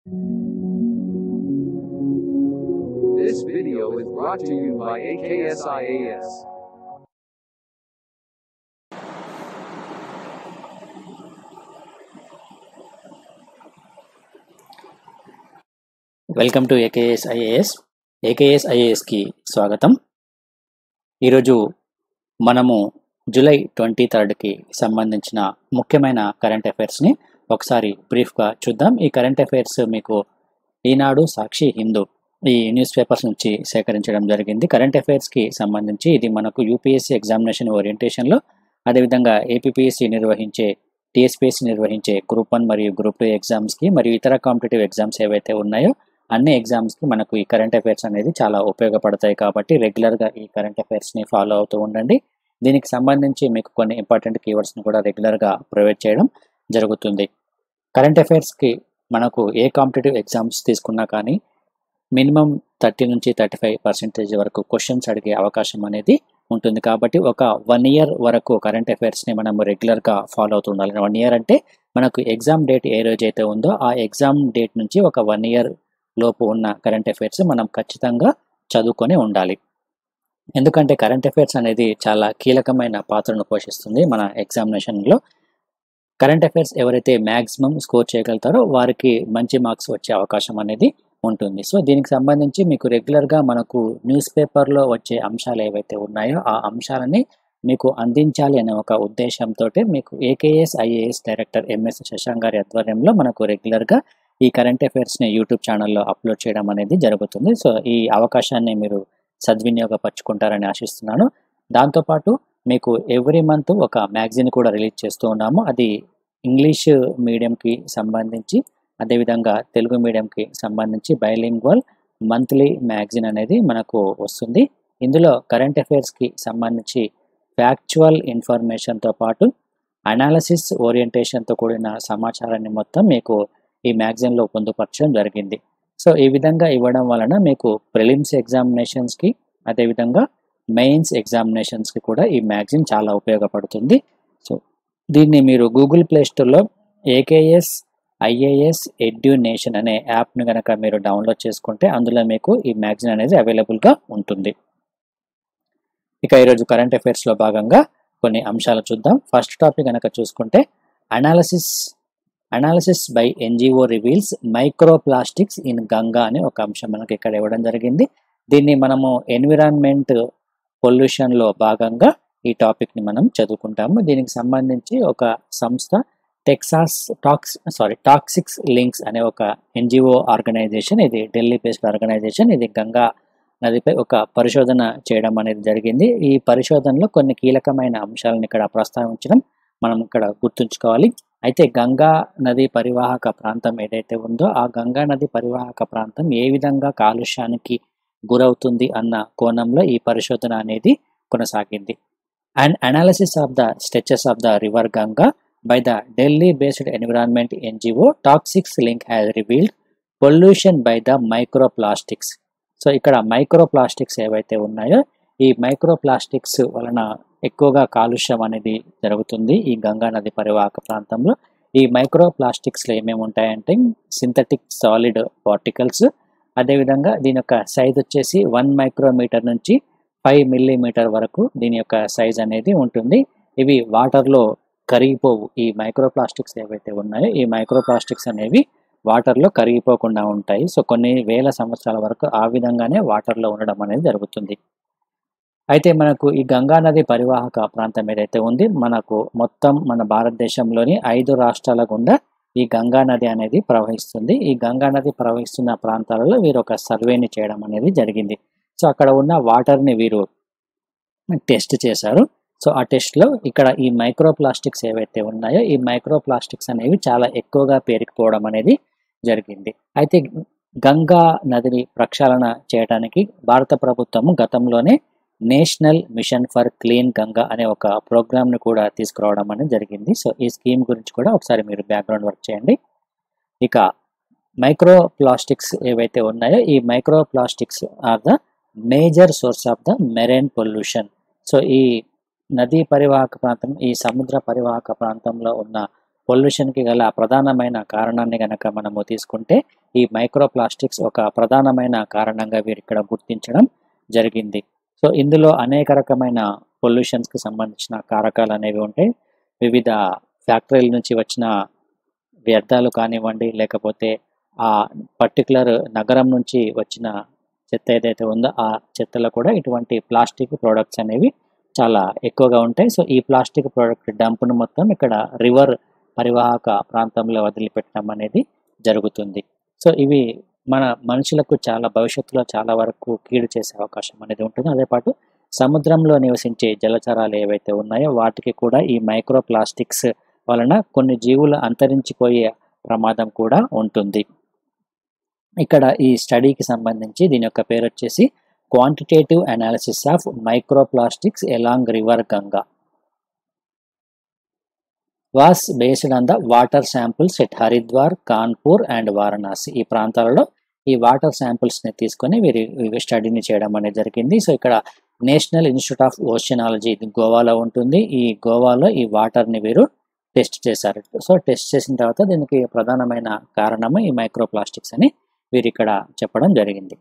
This video is brought to you by AKSIAS. Welcome to AKS IAS AKS ఐఏఎస్కి స్వాగతం ఈరోజు మనము July twenty థర్డ్కి సంబంధించిన ముఖ్యమైన కరెంట్ అఫైర్స్ని ఒకసారి బ్రీఫ్గా చూద్దాం ఈ కరెంట్ అఫైర్స్ మీకు ఈనాడు సాక్షి హిందూ ఈ న్యూస్ పేపర్స్ నుంచి సేకరించడం జరిగింది కరెంట్ అఫైర్స్కి సంబంధించి ఇది మనకు యూపీఎస్సీ ఎగ్జామినేషన్ ఓరియంటేషన్లో అదేవిధంగా ఏపీపీఎస్సీ నిర్వహించే టీఎస్పీఎస్సీ నిర్వహించే గ్రూప్ వన్ మరియు గ్రూప్ టూ ఎగ్జామ్స్కి మరియు ఇతర కాంపిటేటివ్ ఎగ్జామ్స్ ఏవైతే ఉన్నాయో అన్ని ఎగ్జామ్స్కి మనకు ఈ కరెంట్ అఫైర్స్ అనేది చాలా ఉపయోగపడతాయి కాబట్టి రెగ్యులర్గా ఈ కరెంట్ అఫైర్స్ని ఫాలో అవుతూ ఉండండి దీనికి సంబంధించి మీకు కొన్ని ఇంపార్టెంట్ కీవర్డ్స్ని కూడా రెగ్యులర్గా ప్రొవైడ్ చేయడం జరుగుతుంది కరెంట్ అఫైర్స్కి మనకు ఏ కాంపిటేటివ్ ఎగ్జామ్స్ తీసుకున్నా కానీ మినిమం థర్టీ నుంచి థర్టీ ఫైవ్ పర్సెంటేజ్ వరకు క్వశ్చన్స్ అడిగే అవకాశం అనేది ఉంటుంది కాబట్టి ఒక వన్ ఇయర్ వరకు కరెంట్ అఫైర్స్ని మనం రెగ్యులర్గా ఫాలో అవుతూ ఉండాలి వన్ ఇయర్ అంటే మనకు ఎగ్జామ్ డేట్ ఏ రోజు అయితే ఉందో ఆ ఎగ్జామ్ డేట్ నుంచి ఒక వన్ ఇయర్ లోపు ఉన్న కరెంట్ అఫైర్స్ మనం ఖచ్చితంగా చదువుకొని ఉండాలి ఎందుకంటే కరెంట్ అఫైర్స్ అనేది చాలా కీలకమైన పాత్రను పోషిస్తుంది మన ఎగ్జామినేషన్లో కరెంట్ అఫైర్స్ ఎవరైతే మ్యాక్సిమం స్కోర్ చేయగలుగుతారో వారికి మంచి మార్క్స్ వచ్చే అవకాశం అనేది ఉంటుంది సో దీనికి సంబంధించి మీకు రెగ్యులర్గా మనకు న్యూస్ పేపర్లో వచ్చే అంశాలు ఏవైతే ఉన్నాయో ఆ అంశాలని మీకు అందించాలి అనే ఒక ఉద్దేశంతో మీకు AKS IAS director MS Shashank గారి ఆధ్వర్యంలో మనకు రెగ్యులర్గా ఈ కరెంట్ అఫైర్స్ని యూట్యూబ్ ఛానల్లో అప్లోడ్ చేయడం అనేది జరుగుతుంది సో ఈ అవకాశాన్ని మీరు సద్వినియోగపరచుకుంటారని ఆశిస్తున్నాను దాంతోపాటు మీకు ఎవ్రీ మంత్ ఒక మ్యాగజైన్ కూడా రిలీజ్ చేస్తూ ఉన్నాము అది ఇంగ్లీష్ మీడియంకి సంబంధించి అదేవిధంగా తెలుగు మీడియంకి సంబంధించి బైలింగ్వల్ మంత్లీ మ్యాగజైన్ అనేది మనకు వస్తుంది ఇందులో కరెంట్ అఫైర్స్కి సంబంధించి ఫ్యాక్చువల్ ఇన్ఫర్మేషన్తో పాటు అనాలసిస్ ఓరియంటేషన్తో కూడిన సమాచారాన్ని మొత్తం మీకు ఈ మ్యాగజైన్లో పొందుపరచడం జరిగింది సో ఈ విధంగా ఇవ్వడం వలన మీకు ప్రిలిమ్స్ ఎగ్జామినేషన్స్కి అదేవిధంగా మెయిన్స్ ఎగ్జామినేషన్స్కి కూడా ఈ మ్యాగజైన్ చాలా ఉపయోగపడుతుంది సో దీన్ని మీరు గూగుల్ ప్లే స్టోర్లో ఏకేఎస్ ఐఏఎస్ ఎడ్యునేషన్ అనే యాప్ను కనుక మీరు డౌన్లోడ్ చేసుకుంటే అందులో మీకు ఈ మ్యాగజైన్ అనేది అవైలబుల్గా ఉంటుంది ఇక ఈరోజు కరెంట్ అఫైర్స్లో భాగంగా కొన్ని అంశాలు చూద్దాం ఫస్ట్ టాపిక్ కనుక చూసుకుంటే analysis analysis by NGO reveals micro plastics in Ganga అని ఒక అంశం మనకి ఇక్కడ ఇవ్వడం జరిగింది దీన్ని మనము ఎన్విరాన్మెంట్ పొల్యూషన్లో భాగంగా ఈ టాపిక్ని మనం చదువుకుంటాము దీనికి సంబంధించి ఒక సంస్థ Texas tax sorry Toxics Links అనే ఒక ఎన్జిఓ ఆర్గనైజేషన్ ఇది ఢిల్లీ బేస్డ్ ఆర్గనైజేషన్ ఇది గంగా నదిపై ఒక పరిశోధన చేయడం అనేది జరిగింది ఈ పరిశోధనలో కొన్ని కీలకమైన అంశాలను ఇక్కడ ప్రస్తావించడం మనం ఇక్కడ గుర్తుంచుకోవాలి అయితే గంగా నది పరివాహక ప్రాంతం ఏదైతే ఉందో ఆ గంగా నది పరివాహక ప్రాంతం ఏ విధంగా కాలుష్యానికి గురవుతుంది అన్న కోణంలో ఈ పరిశోధన అనేది కొనసాగింది and analysis of the stretches of the river Ganga by the Delhi based environment NGO Toxics Link has revealed pollution by the micro plastics so ఇక్కడ మైక్రో ప్లాస్టిక్స్ ఏవైతే ఉన్నాయో ఈ మైక్రో ప్లాస్టిక్స్ వలన ఎక్కువగా కాలుష్యం అనేది జరుగుతుంది ఈ గంగా నది పరివాహక ప్రాంతంలో ఈ మైక్రో ప్లాస్టిక్స్లో ఏమేమి ఉంటాయంటే సింథటిక్ సాలిడ్ పార్టికల్స్ అదేవిధంగా దీని యొక్క సైజ్ వచ్చేసి వన్ మైక్రోమీటర్ నుంచి ఫైవ్ మిల్లీమీటర్ వరకు దీని యొక్క సైజ్ అనేది ఉంటుంది ఇవి వాటర్లో కరిగిపోవు ఈ మైక్రో ప్లాస్టిక్స్ ఏవైతే ఉన్నాయో ఈ మైక్రో ప్లాస్టిక్స్ అనేవి వాటర్లో కరిగిపోకుండా ఉంటాయి సో కొన్ని వేల సంవత్సరాల వరకు ఆ విధంగానే వాటర్లో ఉండడం అనేది జరుగుతుంది అయితే మనకు ఈ గంగా నది పరివాహక ప్రాంతం ఏదైతే ఉంది మనకు మొత్తం మన భారతదేశంలోని ఐదు రాష్ట్రాల గుండా ఈ గంగా నది అనేది ప్రవహిస్తుంది ఈ గంగా నది ప్రవహిస్తున్న ప్రాంతాలలో వీరు ఒక సర్వేని చేయడం అనేది జరిగింది సో అక్కడ ఉన్న వాటర్ని వీరు టెస్ట్ చేశారు సో ఆ టెస్ట్లో ఇక్కడ ఈ మైక్రో ప్లాస్టిక్స్ ఏవైతే ఉన్నాయో ఈ మైక్రో ప్లాస్టిక్స్ అనేవి చాలా ఎక్కువగా పేరుకుపోవడం అనేది జరిగింది అయితే గంగా నదిని ప్రక్షాళన చేయడానికి భారత ప్రభుత్వము గతంలోనే national mission for clean Ganga అనే ఒక ప్రోగ్రామ్ను కూడా తీసుకురావడం అనేది జరిగింది సో ఈ స్కీమ్ గురించి కూడా ఒకసారి మీరు బ్యాక్గ్రౌండ్ వర్క్ చేయండి ఇక మైక్రో ప్లాస్టిక్స్ ఏవైతే ఉన్నాయో ఈ micro plastics are the major source of the marine pollution so ఈ నదీ పరివాహక ప్రాంతం ఈ సముద్ర పరివాహక ప్రాంతంలో ఉన్న పొల్యూషన్కి గల ప్రధానమైన కారణాన్ని గనక మనము తీసుకుంటే ఈ మైక్రో ప్లాస్టిక్స్ ఒక ప్రధానమైన కారణంగా వీరు ఇక్కడ గుర్తించడం జరిగింది సో ఇందులో అనేక రకమైన పొల్యూషన్స్కి సంబంధించిన కారకాలు అనేవి ఉంటాయి వివిధ ఫ్యాక్టరీల నుంచి వచ్చిన వ్యర్థాలు కానివ్వండి లేకపోతే ఆ పర్టికులర్ నగరం నుంచి వచ్చిన చెత్త ఏదైతే ఉందో ఆ చెత్తలో కూడా ఇటువంటి ప్లాస్టిక్ ప్రోడక్ట్స్ అనేవి చాలా ఎక్కువగా ఉంటాయి సో ఈ ప్లాస్టిక్ ప్రోడక్ట్ డంప్ను మొత్తం ఇక్కడ రివర్ పరివాహక ప్రాంతంలో వదిలిపెట్టడం అనేది జరుగుతుంది సో ఇవి మన మనుషులకు చాలా భవిష్యత్తులో చాలా వరకు కీడు చేసే అవకాశం అనేది ఉంటుంది అదే పాటు సముద్రంలో నివసించే జలచరాలు ఏవైతే ఉన్నాయో వాటికి కూడా ఈ మైక్రో ప్లాస్టిక్స్ వలన కొన్ని జీవులు అంతరించిపోయే ప్రమాదం కూడా ఉంటుంది ఇక్కడ ఈ స్టడీకి సంబంధించి దీని యొక్క పేరు వచ్చేసి quantitative analysis of microplastics along river Ganga was based on the water samples at Haridwar Kanpur and Varanasi ఈ ప్రాంతాలలో ఈ వాటర్ శాంపుల్స్ని తీసుకొని వీరి స్టడీని చేయడం అనేది జరిగింది సో ఇక్కడ నేషనల్ ఇన్స్టిట్యూట్ ఆఫ్ ఓషనాలజీ ఇది గోవాలో ఉంటుంది ఈ గోవాలో ఈ వాటర్ని వీరు టెస్ట్ చేశారు సో టెస్ట్ చేసిన తర్వాత దీనికి ప్రధానమైన కారణము ఈ మైక్రోప్లాస్టిక్స్ అని వీరు ఇక్కడ చెప్పడం జరిగింది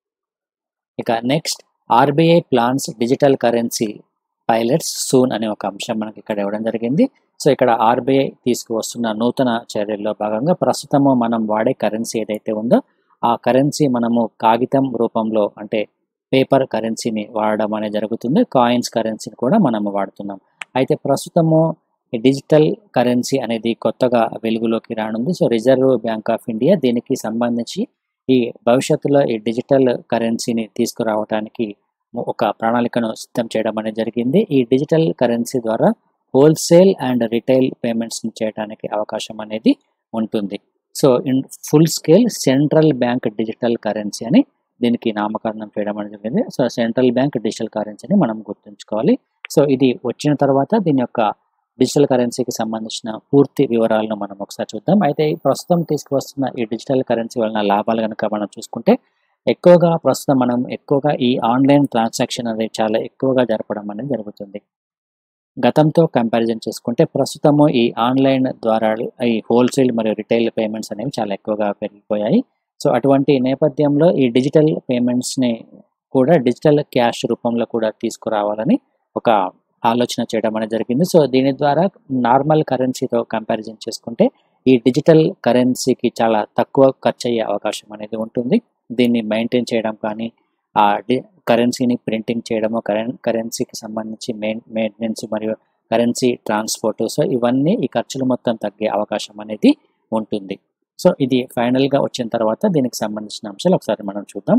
ఇక next RBI plans digital currency pilots soon అనే ఒక అంశం మనకి ఇక్కడ ఇవ్వడం జరిగింది సో ఇక్కడ ఆర్బీఐ తీసుకువస్తున్న నూతన చర్యల్లో భాగంగా ప్రస్తుతము మనం వాడే కరెన్సీ ఏదైతే ఉందో ఆ కరెన్సీ మనము కాగితం రూపంలో అంటే పేపర్ కరెన్సీని వాడడం అనేది జరుగుతుంది కాయిన్స్ కరెన్సీని కూడా మనము వాడుతున్నాం అయితే ప్రస్తుతము ఈ డిజిటల్ కరెన్సీ అనేది కొత్తగా వెలుగులోకి రానుంది so reserve bank of India దీనికి సంబంధించి ఈ భవిష్యత్తులో ఈ డిజిటల్ కరెన్సీని తీసుకురావడానికి ఒక ప్రణాళికను సిద్ధం చేయడం అనేది జరిగింది ఈ డిజిటల్ కరెన్సీ ద్వారా హోల్సేల్ అండ్ రిటైల్ పేమెంట్స్ని చేయడానికి అవకాశం అనేది ఉంటుంది so in full scale central bank digital currency అని దీనికి నామకరణం చేయడం అనేది జరిగింది సో సెంట్రల్ బ్యాంక్ డిజిటల్ కరెన్సీని మనం గుర్తుంచుకోవాలి సో ఇది వచ్చిన తర్వాత దీని యొక్క డిజిటల్ కరెన్సీకి సంబంధించిన పూర్తి వివరాలను మనం ఒకసారి చూద్దాం అయితే ప్రస్తుతం తీసుకువస్తున్న ఈ డిజిటల్ కరెన్సీ వలన లాభాలు కనుక మనం చూసుకుంటే ఎక్కువగా ప్రస్తుతం మనం ఎక్కువగా ఈ ఆన్లైన్ ట్రాన్సాక్షన్ అనేది చాలా ఎక్కువగా జరపడం అనేది జరుగుతుంది గతంతో కంపారిజన్ చేసుకుంటే ప్రస్తుతము ఈ ఆన్లైన్ ద్వారా ఈ హోల్సేల్ మరియు రిటైల్ పేమెంట్స్ అనేవి చాలా ఎక్కువగా పెరిగిపోయాయి సో అటువంటి నేపథ్యంలో ఈ డిజిటల్ పేమెంట్స్ని కూడా డిజిటల్ క్యాష్ రూపంలో కూడా తీసుకురావాలని ఒక ఆలోచన చేయడం అనేది జరిగింది సో దీని ద్వారా నార్మల్ కరెన్సీతో కంపారిజన్ చేసుకుంటే ఈ డిజిటల్ కరెన్సీకి చాలా తక్కువ ఖర్చు అయ్యే అవకాశం అనేది ఉంటుంది దీన్ని మెయింటైన్ చేయడం కానీ ఆ డి కరెన్సీని ప్రింటింగ్ చేయడము కరెన్ కరెన్సీకి సంబంధించి మెయిన్ మెయింటెనెన్స్ మరియు కరెన్సీ ట్రాన్స్పోర్ట్ సో ఇవన్నీ ఈ ఖర్చులు మొత్తం తగ్గే అవకాశం అనేది ఉంటుంది సో ఇది ఫైనల్గా వచ్చిన తర్వాత దీనికి సంబంధించిన అంశాలు ఒకసారి మనం చూద్దాం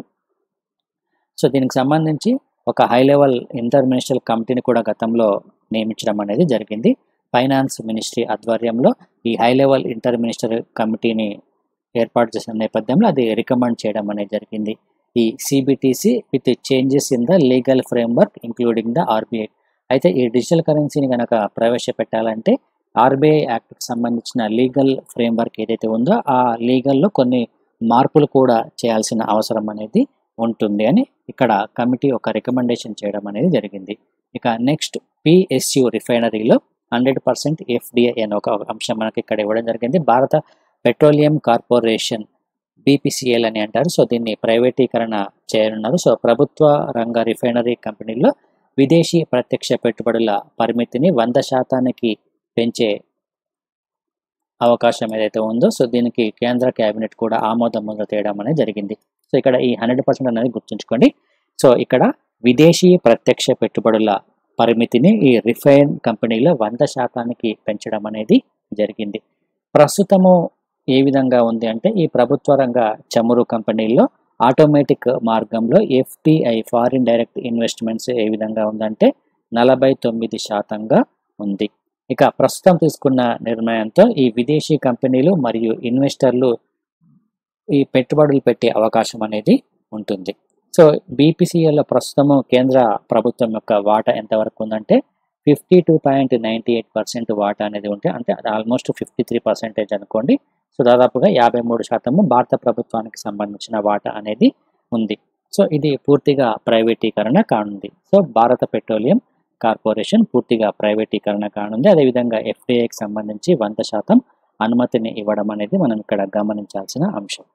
సో దీనికి సంబంధించి ఒక హై లెవెల్ ఇంటర్ మినిస్ట్రల్ కమిటీని కూడా గతంలో నియమించడం అనేది జరిగింది ఫైనాన్స్ మినిస్ట్రీ ఆధ్వర్యంలో ఈ హై లెవెల్ ఇంటర్ మినిస్టర్ కమిటీని ఏర్పాటు చేసిన నేపథ్యంలో అది రికమెండ్ చేయడం అనేది జరిగింది ఈ CBDC with changes in the legal framework including the RBI అయితే ఈ డిజిటల్ కరెన్సీని కనుక ప్రవేశపెట్టాలంటే ఆర్బీఐ యాక్ట్కి సంబంధించిన లీగల్ ఫ్రేమ్వర్క్ ఏదైతే ఉందో ఆ లీగల్లో కొన్ని మార్పులు కూడా చేయాల్సిన అవసరం అనేది ఉంటుంది అని ఇక్కడ కమిటీ ఒక రికమెండేషన్ చేయడం అనేది జరిగింది ఇక నెక్స్ట్ పిఎస్యు రిఫైనరీలో హండ్రెడ్ పర్సెంట్ ఎఫ్డిఐ అనే ఒక అంశం మనకి ఇక్కడ ఇవ్వడం జరిగింది భారత పెట్రోలియం కార్పొరేషన్ బీపీసీఎల్ అని అంటారు సో దీన్ని ప్రైవేటీకరణ చేయనున్నారు సో ప్రభుత్వ రంగ రిఫైనరీ కంపెనీల్లో విదేశీ ప్రత్యక్ష పెట్టుబడుల పరిమితిని వంద శాతానికి పెంచే అవకాశం ఏదైతే ఉందో సో దీనికి కేంద్ర కేబినెట్ కూడా ఆమోదం ముద్ర తేయడం అనేది జరిగింది సో ఇక్కడ ఈ హండ్రెడ్ పర్సెంట్ అనేది గుర్తుంచుకోండి సో ఇక్కడ విదేశీ ప్రత్యక్ష పెట్టుబడుల పరిమితిని ఈ రిఫైన్ కంపెనీలో వంద శాతానికి పెంచడం అనేది జరిగింది ప్రస్తుతము ఏ విధంగా ఉంది అంటే ఈ ప్రభుత్వ రంగ చమురు కంపెనీల్లో ఆటోమేటిక్ మార్గంలో ఎఫ్టిఐ ఫారిన్ డైరెక్ట్ ఇన్వెస్ట్మెంట్స్ ఏ విధంగా ఉందంటే నలభై తొమ్మిది శాతంగా ఉంది ఇక ప్రస్తుతం తీసుకున్న నిర్ణయంతో ఈ విదేశీ కంపెనీలు మరియు ఇన్వెస్టర్లు ఈ పెట్టుబడులు పెట్టే అవకాశం అనేది ఉంటుంది సో బీపీసీఎల్లో ప్రస్తుతము కేంద్ర ప్రభుత్వం యొక్క వాటా ఎంతవరకు ఉందంటే fifty two point ninety eight percent వాటా అనేది ఉంటే అంటే అది ఆల్మోస్ట్ ఫిఫ్టీ త్రీ పర్సెంటేజ్ అనుకోండి సో దాదాపుగా యాభై మూడు శాతము భారత ప్రభుత్వానికి సంబంధించిన వాటా అనేది ఉంది సో ఇది పూర్తిగా ప్రైవేటీకరణ కానుంది సో భారత పెట్రోలియం కార్పొరేషన్ పూర్తిగా ప్రైవేటీకరణ కానుంది అదేవిధంగా ఎఫ్డీఐకి సంబంధించి వంద శాతం అనుమతిని ఇవ్వడం అనేది మనం ఇక్కడ గమనించాల్సిన అంశం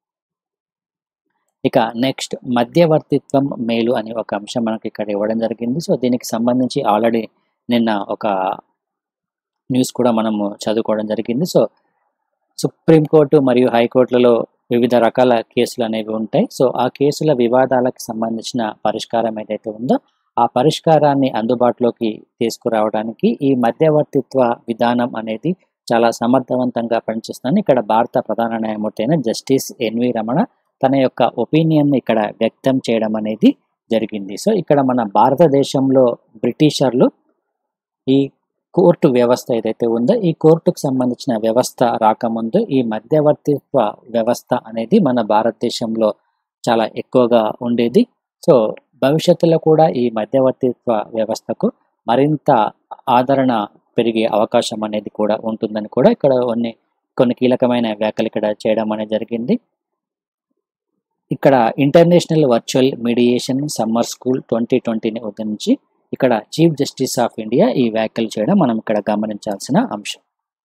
ఇక నెక్స్ట్ మధ్యవర్తిత్వం మేలు అనే ఒక అంశం మనకి ఇక్కడ ఇవ్వడం జరిగింది సో దీనికి సంబంధించి ఆల్రెడీ నిన్న ఒక న్యూస్ కూడా మనము చదువుకోవడం జరిగింది సో సుప్రీంకోర్టు మరియు హైకోర్టులలో వివిధ రకాల కేసులు అనేవి ఉంటాయి సో ఆ కేసుల వివాదాలకు సంబంధించిన పరిష్కారం ఏదైతే ఉందో ఆ పరిష్కారాన్ని అందుబాటులోకి తీసుకురావడానికి ఈ మధ్యవర్తిత్వ విధానం అనేది చాలా సమర్థవంతంగా పనిచేస్తుంది ఇక్కడ భారత ప్రధాన న్యాయమూర్తి అయిన జస్టిస్ ఎన్వి రమణ తన యొక్క ఒపీనియన్ ఇక్కడ వ్యక్తం చేయడం అనేది జరిగింది సో ఇక్కడ మన భారతదేశంలో బ్రిటిషర్లు ఈ కోర్టు వ్యవస్థ ఏదైతే ఉందో ఈ కోర్టుకు సంబంధించిన వ్యవస్థ రాకముందు ఈ మధ్యవర్తిత్వ వ్యవస్థ అనేది మన భారతదేశంలో చాలా ఎక్కువగా ఉండేది సో భవిష్యత్తులో కూడా ఈ మధ్యవర్తిత్వ వ్యవస్థకు మరింత ఆదరణ పెరిగే అవకాశం అనేది కూడా ఉంటుందని కూడా ఇక్కడ కొన్ని కొన్ని కీలకమైన వ్యాఖ్యలు ఇక్కడ చేయడం అనేది జరిగింది ఇక్కడ international virtual mediation summer school twenty ట్వంటీని ఉద్ధరించి ఇక్కడ చీఫ్ జస్టిస్ ఆఫ్ ఇండియా ఈ వ్యాఖ్యలు చేయడం మనం ఇక్కడ గమనించాల్సిన అంశం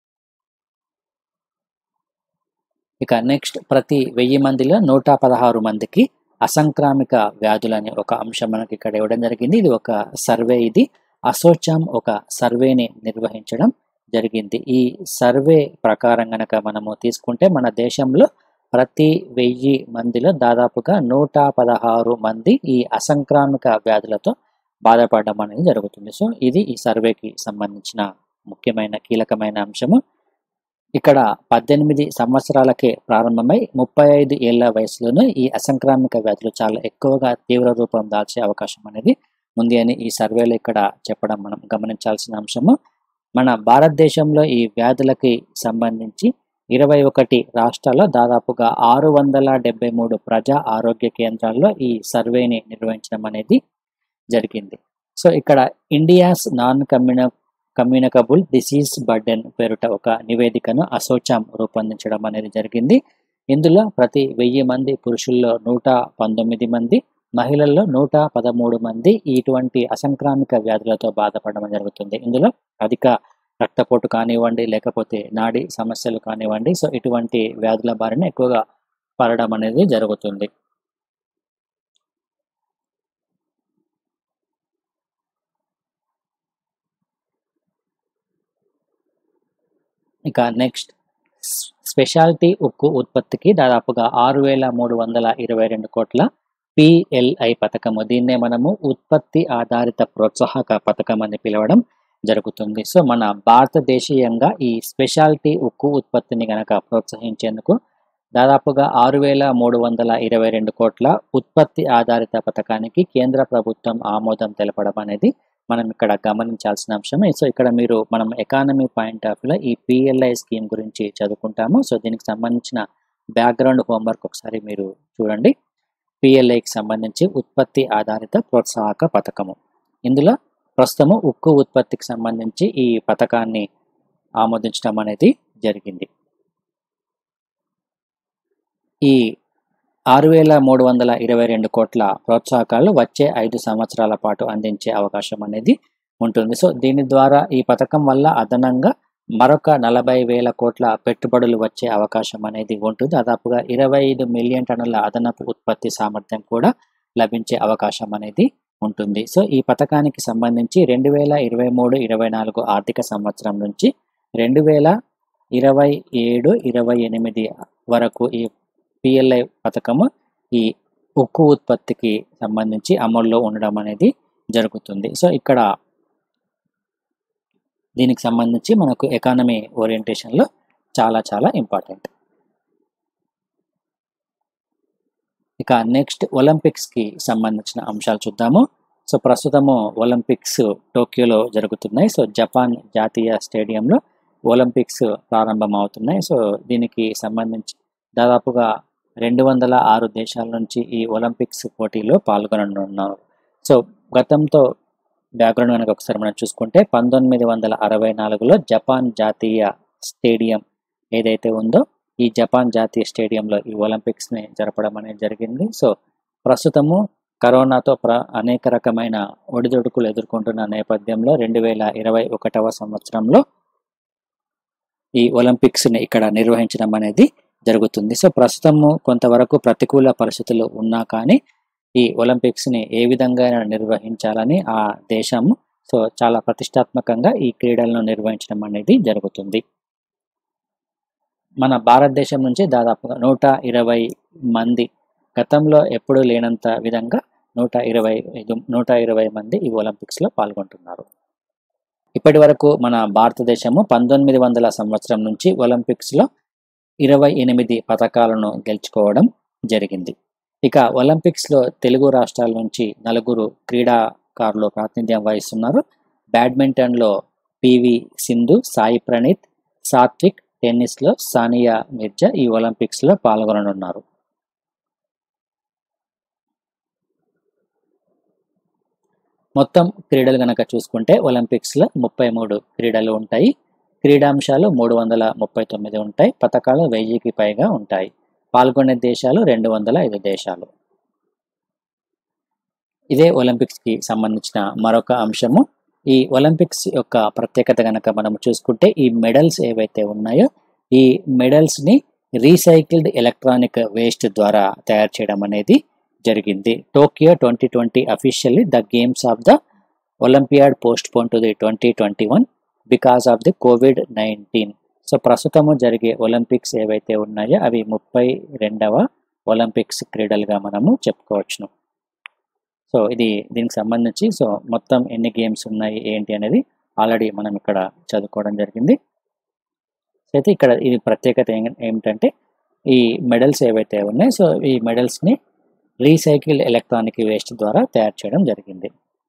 ఇక నెక్స్ట్ ప్రతి వెయ్యి మందిలో నూట పదహారు మందికి అసంక్రామిక వ్యాధులు అనే ఒక అంశం మనకి ఇక్కడ ఇవ్వడం జరిగింది ఇది ఒక సర్వే ఇది అసోచామ్ ఒక సర్వేని నిర్వహించడం జరిగింది ఈ సర్వే ప్రకారం గనక మనము తీసుకుంటే మన దేశంలో ప్రతి వెయ్యి మందిలో దాదాపుగా నూట పదహారు మంది ఈ అసంక్రామిక వ్యాధులతో బాధపడడం అనేది జరుగుతుంది సో ఇది ఈ సర్వేకి సంబంధించిన ముఖ్యమైన కీలకమైన అంశము ఇక్కడ పద్దెనిమిది సంవత్సరాలకే ప్రారంభమై ముప్పై ఐదు ఏళ్ల వయసులోనూ ఈ అసంక్రామిక వ్యాధులు చాలా ఎక్కువగా తీవ్ర రూపం దాల్చే అవకాశం అనేది ఉంది అని ఈ సర్వేలో ఇక్కడ చెప్పడం మనం గమనించాల్సిన అంశము మన భారతదేశంలో ఈ వ్యాధులకి సంబంధించి ఇరవై ఒకటి రాష్ట్రాల్లో దాదాపుగా ఆరు వందల డెబ్బై మూడు ప్రజా ఆరోగ్య కేంద్రాల్లో ఈ సర్వేని నిర్వహించడం అనేది జరిగింది సో ఇక్కడ ఇండియాస్ నాన్ కమ్యూన కమ్యూనికబుల్ డిసీజ్ బర్డెన్ పేరుట ఒక నివేదికను అసోచాం రూపొందించడం అనేది జరిగింది ఇందులో ప్రతి వెయ్యి మంది పురుషుల్లో నూట పంతొమ్మిది మంది మహిళల్లో నూట పదమూడు మంది ఇటువంటి అసంక్రామిక వ్యాధులతో బాధపడడం జరుగుతుంది ఇందులో అధిక రక్తపోటు కానివ్వండి లేకపోతే నాడి సమస్యలు కానివ్వండి సో ఇటువంటి వ్యాధుల బారిన ఎక్కువగా పడడం అనేది జరుగుతుంది ఇక నెక్స్ట్ స్పెషాలిటీ ఉక్కు ఉత్పత్తికి దాదాపుగా ఆరు వేల మూడు వందల ఇరవై రెండు కోట్ల పిఎల్ఐ పథకము దీన్నే మనము ఉత్పత్తి ఆధారిత ప్రోత్సాహక పథకం అని పిలవడం జరుగుతుంది సో మన భారతదేశీయంగా ఈ స్పెషాలిటీ ఉక్కు ఉత్పత్తిని గనక ప్రోత్సహించేందుకు దాదాపుగా ఆరు వేల మూడు వందల ఇరవై రెండు కోట్ల ఉత్పత్తి ఆధారిత పథకానికి కేంద్ర ప్రభుత్వం ఆమోదం తెలపడం అనేది మనం ఇక్కడ గమనించాల్సిన అంశమే సో ఇక్కడ మీరు మనం ఎకానమీ పాయింట్ ఆఫ్ వ్యూలో ఈ పిఎల్ఐ స్కీమ్ గురించి చదువుకుంటాము సో దీనికి సంబంధించిన బ్యాక్గ్రౌండ్ హోంవర్క్ ఒకసారి మీరు చూడండి పిఎల్ఐకి సంబంధించి ఉత్పత్తి ఆధారిత ప్రోత్సాహక పథకము ఇందులో ప్రస్తుతము ఉక్కు ఉత్పత్తికి సంబంధించి ఈ పథకాన్ని ఆమోదించడం అనేది జరిగింది ఈ ఆరు వేల మూడు వందల ఇరవై రెండు కోట్ల ప్రోత్సాహకాలు వచ్చే ఐదు సంవత్సరాల పాటు అందించే అవకాశం అనేది ఉంటుంది సో దీని ద్వారా ఈ పథకం వల్ల అదనంగా మరొక నలభై వేల కోట్ల పెట్టుబడులు వచ్చే అవకాశం అనేది ఉంటుంది దాదాపుగా ఇరవై ఐదు మిలియన్ టన్నుల అదనపు ఉత్పత్తి సామర్థ్యం కూడా లభించే అవకాశం అనేది ఉంటుంది సో ఈ పథకానికి సంబంధించి రెండు వేల ఇరవై మూడు ఇరవై నాలుగు ఆర్థిక సంవత్సరం నుంచి రెండు వేల ఇరవై ఏడు ఇరవై ఎనిమిది వరకు ఈ పిఎల్ఐ పథకము ఈ ఉక్కు ఉత్పత్తికి సంబంధించి అమల్లో ఉండడం అనేది జరుగుతుంది సో ఇక్కడ దీనికి సంబంధించి మనకు ఎకానమీ ఓరియంటేషన్లో చాలా చాలా ఇంపార్టెంట్ ఇక నెక్స్ట్ ఒలింపిక్స్కి సంబంధించిన అంశాలు చూద్దాము సో ప్రస్తుతము ఒలింపిక్స్ టోక్యోలో జరుగుతున్నాయి సో జపాన్ జాతీయ స్టేడియంలో ఒలింపిక్స్ ప్రారంభం అవుతున్నాయి సో దీనికి సంబంధించి దాదాపుగా రెండు వందల ఆరు దేశాల నుంచి ఈ ఒలింపిక్స్ పోటీలో పాల్గొననున్నారు సో గతంతో బ్యాక్గ్రౌండ్ కనుక ఒకసారి మనం చూసుకుంటే పంతొమ్మిది వందల అరవై నాలుగులో జపాన్ జాతీయ స్టేడియం ఏదైతే ఉందో ఈ జపాన్ జాతీయ స్టేడియంలో ఈ ఒలింపిక్స్ని జరపడం అనేది జరిగింది సో ప్రస్తుతము కరోనాతో ప్ర అనేక రకమైన ఒడిదుడుకులు ఎదుర్కొంటున్న నేపథ్యంలో రెండు వేల ఇరవై ఒకటవ సంవత్సరంలో ఈ ఒలింపిక్స్ని ఇక్కడ నిర్వహించడం అనేది జరుగుతుంది సో ప్రస్తుతము కొంతవరకు ప్రతికూల పరిస్థితులు ఉన్నా కానీ ఈ ఒలింపిక్స్ని ఏ విధంగా నిర్వహించాలని ఆ దేశం సో చాలా ప్రతిష్టాత్మకంగా ఈ క్రీడలను నిర్వహించడం అనేది జరుగుతుంది మన భారతదేశం నుంచి దాదాపుగా నూట ఇరవై మంది గతంలో ఎప్పుడూ లేనంత విధంగా నూట ఇరవై ఐదు నూట ఇరవై మంది ఈ ఒలింపిక్స్లో పాల్గొంటున్నారు ఇప్పటి వరకు మన భారతదేశము పంతొమ్మిది వందల సంవత్సరం నుంచి ఒలింపిక్స్లో ఇరవై ఎనిమిది పథకాలను గెలుచుకోవడం జరిగింది ఇక ఒలింపిక్స్లో తెలుగు రాష్ట్రాల నుంచి నలుగురు క్రీడాకారులు ప్రాతినిధ్యం వహిస్తున్నారు బ్యాడ్మింటన్లో పివి సింధు సాయి ప్రణీత్ సాత్విక్ టెన్నిస్లో సానియా మిర్జా ఈ ఒలింపిక్స్లో పాల్గొననున్నారు మొత్తం క్రీడలు కనుక చూసుకుంటే ఒలింపిక్స్లో ముప్పై మూడు క్రీడలు ఉంటాయి క్రీడాంశాలు మూడు వందల ముప్పై తొమ్మిది ఉంటాయి పథకాలు వెయ్యికి పైగా ఉంటాయి పాల్గొనే దేశాలు రెండు వందల ఐదు దేశాలు ఇదే ఒలింపిక్స్కి సంబంధించిన మరొక అంశము ఈ ఒలింపిక్స్ యొక్క ప్రత్యేకత కనుక మనం చూసుకుంటే ఈ మెడల్స్ ఏవైతే ఉన్నాయో ఈ మెడల్స్ని రీసైకిల్డ్ ఎలక్ట్రానిక్ వేస్ట్ ద్వారా తయారు చేయడం అనేది జరిగింది Tokyo twenty twenty officially the games of the olympiad postponed to the twenty twenty one because of the covid nineteen so ప్రస్తుతము జరిగే ఒలింపిక్స్ ఏవైతే ఉన్నాయో అవి ముప్పై రెండవ ఒలింపిక్స్ క్రీడలుగా మనము చెప్పుకోవచ్చును సో ఇది దీనికి సంబంధించి సో మొత్తం ఎన్ని గేమ్స్ ఉన్నాయి ఏంటి అనేది ఆల్రెడీ మనం ఇక్కడ చదువుకోవడం జరిగింది సో అయితే ఇక్కడ ఇది ప్రత్యేకత ఏం- ఏమిటంటే ఈ మెడల్స్ ఏవైతే ఉన్నాయో సో ఈ మెడల్స్ని రీసైకిల్ ఎలక్ట్రానిక్ వేస్ట్ ద్వారా తయారు చేయడం జరిగింది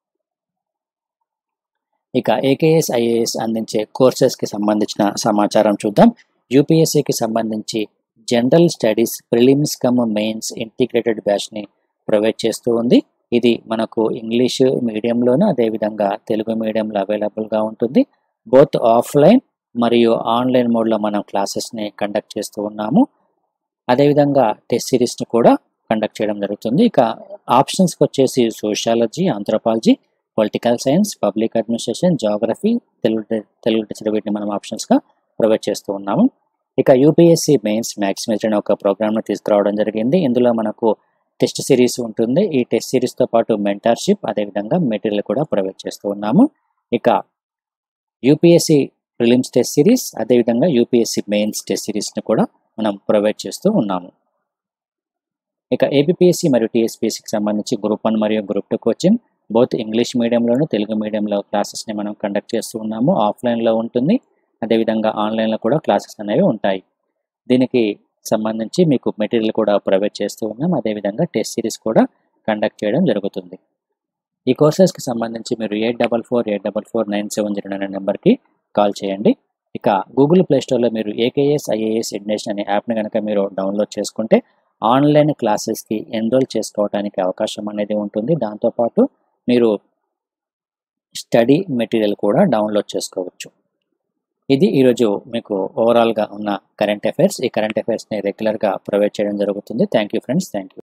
ఇక ఏకేఎస్ ఐఏఎస్ అందించే కోర్సెస్కి సంబంధించిన సమాచారం చూద్దాం యూపీఎస్సీకి సంబంధించి general studies prelims cum mains integrated బ్యాచ్ని ప్రొవైడ్ చేస్తూ ఉంది ఇది మనకు ఇంగ్లీష్ మీడియంలోను అదేవిధంగా తెలుగు మీడియంలో అవైలబుల్గా ఉంటుంది బోత్ ఆఫ్లైన్ మరియు ఆన్లైన్ మోడ్లో మనం క్లాసెస్ని కండక్ట్ చేస్తూ ఉన్నాము అదేవిధంగా టెస్ట్ సిరీస్ని కూడా కండక్ట్ చేయడం జరుగుతుంది ఇక ఆప్షన్స్కి వచ్చేసి sociology anthropology political science public administration geography Telugu Telugu teacher వీటిని మనం ఆప్షన్స్గా ప్రొవైడ్ చేస్తూ ఉన్నాము ఇక యూపీఎస్సీ మెయిన్స్ మ్యాక్సిమైజ్ అనే ఒక ప్రోగ్రామ్ను తీసుకురావడం జరిగింది ఇందులో మనకు టెస్ట్ సిరీస్ ఉంటుంది ఈ టెస్ట్ సిరీస్తో పాటు మెంటర్షిప్ అదేవిధంగా మెటీరియల్ కూడా ప్రొవైడ్ చేస్తూ ఉన్నాము ఇక యూపీఎస్సీ ప్రిలిమ్స్ టెస్ట్ సిరీస్ అదేవిధంగా యూపీఎస్సీ మెయిన్స్ టెస్ట్ సిరీస్ని కూడా మనం ప్రొవైడ్ చేస్తూ ఉన్నాము ఇక ఏపీఎస్సి మరియు టీఎస్పీఎస్సికి సంబంధించి గ్రూప్ వన్ మరియు group two coaching both English మీడియంలోను తెలుగు మీడియంలో క్లాసెస్ని మనం కండక్ట్ చేస్తూ ఉన్నాము ఆఫ్లైన్లో ఉంటుంది అదేవిధంగా ఆన్లైన్లో కూడా క్లాసెస్ అనేవి ఉంటాయి దీనికి సంబంధించి మీకు మెటీరియల్ కూడా ప్రొవైడ్ చేస్తూ ఉన్నాం అదేవిధంగా టెస్ట్ సిరీస్ కూడా కండక్ట్ చేయడం జరుగుతుంది ఈ కోర్సెస్కి సంబంధించి మీరు eight double four eight double four nine seven zero nine నెంబర్కి కాల్ చేయండి ఇక గూగుల్ ప్లే స్టోర్లో మీరు ఏకేఎస్ ఐఏఎస్ ఎడ్యుకేషన్ అనే యాప్ని కనుక మీరు డౌన్లోడ్ చేసుకుంటే ఆన్లైన్ క్లాసెస్కి ఎన్రోల్ చేసుకోవడానికి అవకాశం అనేది ఉంటుంది దాంతోపాటు మీరు స్టడీ మెటీరియల్ కూడా డౌన్లోడ్ చేసుకోవచ్చు ఇది ఈరోజు మీకు ఓవరాల్గా ఉన్న కరెంట్ అఫైర్స్ ఈ కరెంట్ అఫైర్స్ని రెగ్యులర్గా ప్రొవైడ్ చేయడం జరుగుతుంది thank you friends thank you